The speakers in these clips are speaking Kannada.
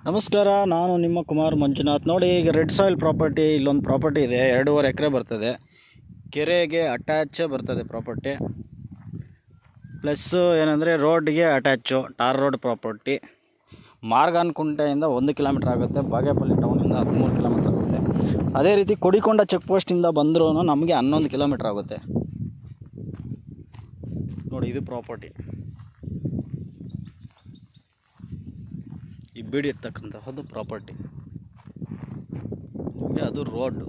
ನಮಸ್ಕಾರ ನಾನು ನಿಮ್ಮ ಕುಮಾರ್ ಮಂಜುನಾಥ್ ನೋಡಿ ಈಗ ರೆಡ್ ಸಾಯಿಲ್ ಪ್ರಾಪರ್ಟಿ ಇಲ್ಲೊಂದು ಪ್ರಾಪರ್ಟಿ ಇದೆ ಎರಡೂವರೆ ಎಕರೆ ಬರ್ತದೆ ಕೆರೆಗೆ ಅಟ್ಯಾಚ್ ಬರ್ತದೆ ಪ್ರಾಪರ್ಟಿ ಪ್ಲಸ್ಸು ಏನಂದರೆ ರೋಡ್ಗೆ ಅಟ್ಯಾಚು ಟಾರ್ ರೋಡ್ ಪ್ರಾಪರ್ಟಿ ಮಾರ್ಗಾನ್ ಕುಂಟೆಯಿಂದ ಒಂದು ಕಿಲೋಮೀಟ್ರ್ ಆಗುತ್ತೆ ಬಾಗೇಪಲ್ಲಿ ಟೌನಿಂದ ಹದಿಮೂರು ಕಿಲೋಮೀಟ್ರ್ ಆಗುತ್ತೆ ಅದೇ ರೀತಿ ಕೊಡಿಕೊಂಡ ಚೆಕ್ ಪೋಸ್ಟಿಂದ ಬಂದರೂ ನಮಗೆ ಹನ್ನೊಂದು ಕಿಲೋಮೀಟ್ರ್ ಆಗುತ್ತೆ ನೋಡಿ ಇದು ಪ್ರಾಪರ್ಟಿ ಈ ಬೀಡಿ ಇರ್ತಕ್ಕಂತಹದ್ದು ಪ್ರಾಪರ್ಟಿ ನಿಮಗೆ ಅದು ರೋಡು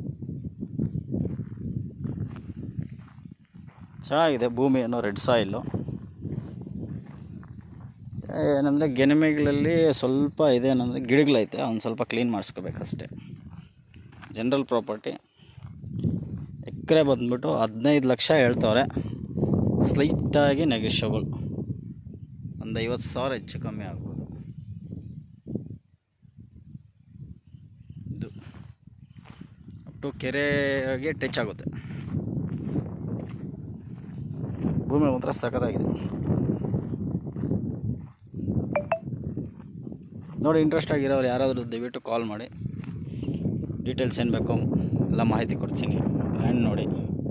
ಚೆನ್ನಾಗಿದೆ ಭೂಮಿ ಏನೋ ರೆಡ್ ಸಾಯಿಲು ಏನಂದರೆ ಗೆನಿಮೆಗಳಲ್ಲಿ ಸ್ವಲ್ಪ ಇದೇನಂದರೆ ಗಿಡಗಳೈತೆ ಅವ್ನು ಸ್ವಲ್ಪ ಕ್ಲೀನ್ ಮಾಡಿಸ್ಕೋಬೇಕಷ್ಟೆ ಜನರಲ್ ಪ್ರಾಪರ್ಟಿ ಎಕರೆ ಬಂದ್ಬಿಟ್ಟು ಹದಿನೈದು ಲಕ್ಷ ಹೇಳ್ತವ್ರೆ ಸ್ಲೈಟಾಗಿ ನೆಗೆಷಬಲ್ ಒಂದು ಐವತ್ತು ಸಾವಿರ ಹೆಚ್ಚು ಕಮ್ಮಿ ಆಗ್ಬೋದು ಇದು ಅಪ್ ಟು ಕೆರೆಗೆ ಟಚ್ ಆಗುತ್ತೆ ಭೂಮಿ ಮಾತ್ರ ಸಖತ್ತಾಗಿದೆ ನೋಡಿ ಇಂಟ್ರೆಸ್ಟ್ ಆಗಿರೋರು ಯಾರಾದರೂ ದಯವಿಟ್ಟು ಕಾಲ್ ಮಾಡಿ ಡೀಟೇಲ್ಸ್ ಏನು ಬೇಕು ಎಲ್ಲ ಮಾಹಿತಿ ಕೊಡ್ತೀನಿ ಲ್ಯಾಂಡ್ ನೋಡಿ